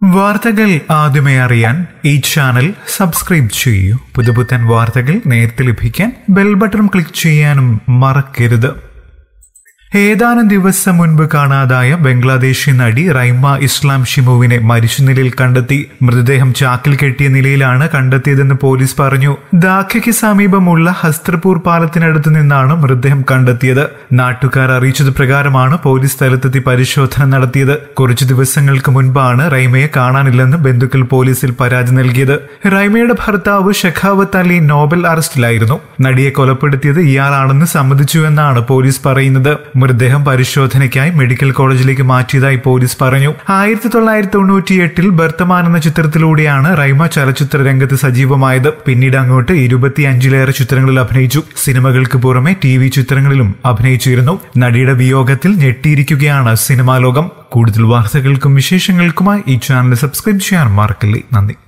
വാർത്തകൾ ആദ്യമേ അറിയാൻ ഈ ചാനൽ സബ്സ്ക്രൈബ് ചെയ്യൂ പുതുപുത്തൻ വാർത്തകൾ നേരത്തെ ലഭിക്കാൻ ബെൽ ബട്ടൺ ക്ലിക്ക് ചെയ്യാനും മറക്കരുത് ഏതാനും ദിവസം മുൻപ് കാണാതായ ബംഗ്ലാദേശി നടി റൈമ ഇസ്ലാം ഷിമുവിനെ മരിച്ച നിലയിൽ കണ്ടെത്തി മൃതദേഹം ചാക്കിൽ കെട്ടിയ നിലയിലാണ് കണ്ടെത്തിയതെന്ന് പോലീസ് പറഞ്ഞു ധാക്കയ്ക്ക് സമീപമുള്ള ഹസ്ത്രപൂർ പാലത്തിനടുത്ത് നിന്നാണ് മൃതദേഹം കണ്ടെത്തിയത് നാട്ടുകാർ അറിയിച്ചത് പ്രകാരമാണ് പോലീസ് സ്ഥലത്തെത്തി പരിശോധന നടത്തിയത് കുറച്ചു ദിവസങ്ങൾക്ക് മുൻപാണ് റൈമയെ കാണാനില്ലെന്ന് ബന്ധുക്കൾ പോലീസിൽ പരാതി നൽകിയത് റൈമയുടെ ഭർത്താവ് ഷെഖാവത്ത് അലി നോബൽ അറസ്റ്റിലായിരുന്നു നടിയെ കൊലപ്പെടുത്തിയത് ഇയാളാണെന്ന് സമ്മതിച്ചുവെന്നാണ് പോലീസ് പറയുന്നത് മൃതദേഹം പരിശോധനയ്ക്കായി മെഡിക്കൽ കോളേജിലേക്ക് മാറ്റിയതായി പോലീസ് പറഞ്ഞു ആയിരത്തി തൊള്ളായിരത്തി തൊണ്ണൂറ്റിയെട്ടിൽ ബർത്തമാൻ എന്ന ചിത്രത്തിലൂടെയാണ് റൈമ ചലച്ചിത്ര രംഗത്ത് സജീവമായത് പിന്നീട് അങ്ങോട്ട് ഇരുപത്തിയഞ്ചിലേറെ ചിത്രങ്ങളിൽ അഭിനയിച്ചു സിനിമകൾക്ക് പുറമെ ടി വി ചിത്രങ്ങളിലും അഭിനയിച്ചിരുന്നു നടിയുടെ വിയോഗത്തിൽ ഞെട്ടിയിരിക്കുകയാണ് സിനിമാ ലോകം കൂടുതൽ വാർത്തകൾക്കും വിശേഷങ്ങൾക്കുമായി ഈ ചാനൽ സബ്സ്ക്രൈബ് ചെയ്യാൻ മറക്കല്ലേ നന്ദി